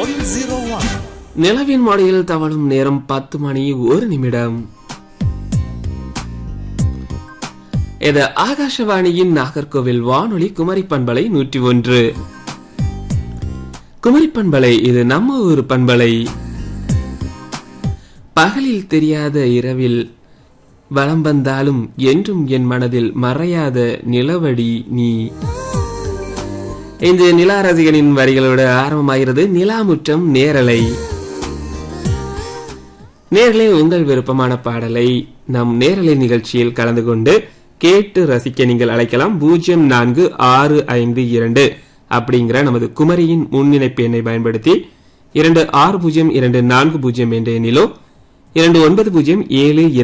one zero one நிலவின் மாடியில் தவழும் நேரம் பத்து மணி ஒரு நிமிடம் இது ஆகாஷவாணியின் நாகர்கோவில் வானொலி குமரி பண்பலை நூற்றி ஒன்று குமரி பண்பலை இது நம்ம ஊர் பண்பலை பகலில் தெரியாத இரவில் வலம் வந்தாலும் என்றும் என் மனதில் மறையாத நிலவடி நீ இந்த நிலா ரசிகனின் வரிகளோடு ஆரம்பமாகிறது நிலாமுற்றம் நேரலை நேரலை உங்கள் விருப்பமான பாடலை நம் நேரலை நிகழ்ச்சியில் கலந்து கொண்டு கேட்டு ரசிக்க நீங்கள் அழைக்கலாம் பூஜ்ஜியம் நான்கு ஆறு ஐந்து இரண்டு அப்படிங்கிற நமது குமரியின் முன்னிணைப்பு எண்ணை பயன்படுத்தி இரண்டு ஆறு பூஜ்ஜியம் இரண்டு நான்கு பூஜ்ஜியம் என்ற எண்ணிலோ இரண்டு ஒன்பது பூஜ்ஜியம் ஏழு